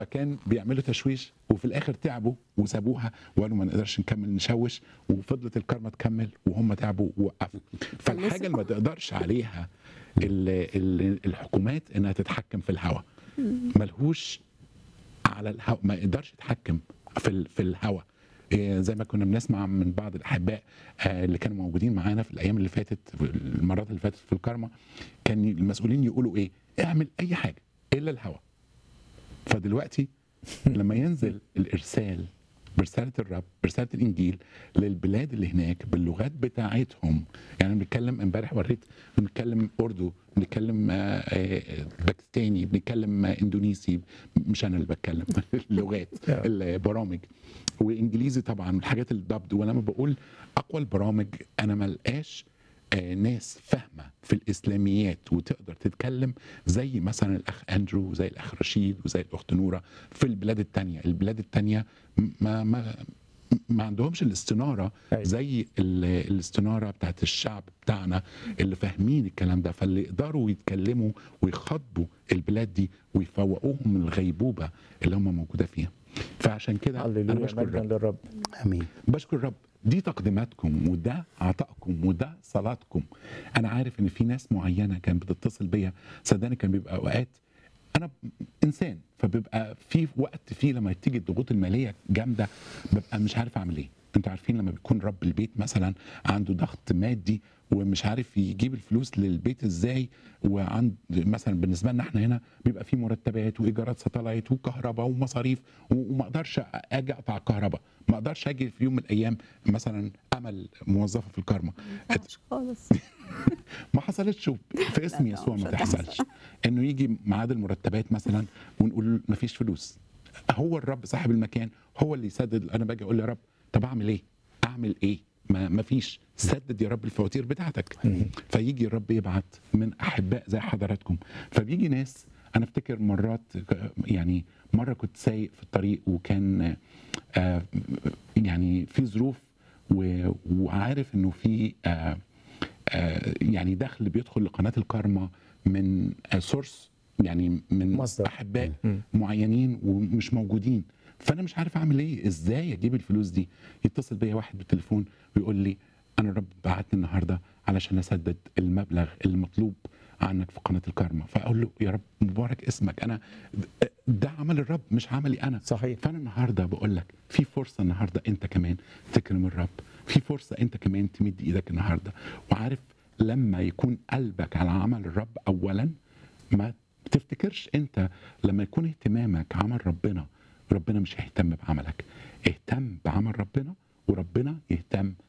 فكان بيعملوا تشويش وفي الاخر تعبوا وسابوها وقالوا ما نقدرش نكمل نشوش وفضلت الكارما تكمل وهم تعبوا ووقفوا فالحاجه اللي ما تقدرش عليها ال- ال- الحكومات انها تتحكم في الهواء ملهوش على الهواء ما يقدرش يتحكم في ال- في الهواء إيه، زي ما كنا بنسمع من بعض الاحباء آه، اللي كانوا موجودين معانا في الايام اللي فاتت في المرات اللي فاتت في الكارما كان المسؤولين يقولوا ايه اعمل اي حاجه الا الهواء فدلوقتي لما ينزل الارسال برساله الرب برساله الانجيل للبلاد اللي هناك باللغات بتاعتهم يعني بنتكلم امبارح وريت بنتكلم اردو بنتكلم آه، آه، باكستاني بنتكلم آه، اندونيسي مش انا اللي بتكلم اللغات البرامج وانجليزي طبعا الحاجات الضبط ولما بقول اقوى البرامج انا ملقاش آه، ناس فاهمه في الاسلاميات وتقدر تتكلم زي مثلا الاخ اندرو وزي الاخ رشيد وزي الاخت نوره في البلاد التانية البلاد التانية ما ما ما عندهمش الاستناره أيوة. زي ال- الاستناره بتاعت الشعب بتاعنا اللي فاهمين الكلام ده فاللي يقدروا يتكلموا ويخاطبوا البلاد دي ويفوقوهم من الغيبوبه اللي هم موجوده فيها فعشان كده انا هللويا بشكر مجدا الرب للرب امين بشكر الرب دي تقديماتكم وده عطائكم وده صلاتكم انا عارف ان في ناس معينه كانت بتتصل بيا صدقني كان بيبقى اوقات انا انسان فبيبقى في وقت فيه لما تيجي الضغوط الماليه جامده ببقى مش عارف اعمل ايه انتوا عارفين لما بيكون رب البيت مثلا عنده ضغط مادي ومش عارف يجيب الفلوس للبيت ازاي وعند مثلا بالنسبه لنا احنا هنا بيبقى في مرتبات وايجارات ساتلايت وكهرباء ومصاريف و- وما اقدرش اجي اقطع الكهرباء ما اقدرش اجي في يوم من الايام مثلا امل موظفه في الكارما ينفعش خالص ما حصلتش في اسم لا، يسوع مش ما هتحصل. تحصلش انه يجي ميعاد المرتبات مثلا ونقول ما فيش فلوس هو الرب صاحب المكان هو اللي يسدد انا باجي اقول يا رب طب اعمل ايه اعمل ايه ما ما فيش سدد يا رب الفواتير بتاعتك فيجي الرب يبعت من احباء زي حضراتكم فبيجي ناس انا افتكر مرات يعني مره كنت سايق في الطريق وكان آه، يعني في ظروف و- وعارف انه في آه، آه، يعني دخل بيدخل لقناه الكارما من سورس يعني من مصدر. احباء معينين ومش موجودين فانا مش عارف اعمل ايه ازاي اجيب الفلوس دي يتصل بيا واحد بالتليفون ويقول لي انا الرب بعتني النهارده علشان اسدد المبلغ المطلوب عنك في قناه الكارما فاقول له يا رب مبارك اسمك انا ده عمل الرب مش عملي انا صحيح. فانا النهارده بقول لك في فرصه النهارده انت كمان تكرم الرب في فرصه انت كمان تمد ايدك النهارده وعارف لما يكون قلبك على عمل الرب اولا ما تفتكرش انت لما يكون اهتمامك عمل ربنا ربنا مش هيهتم بعملك اهتم بعمل ربنا وربنا يهتم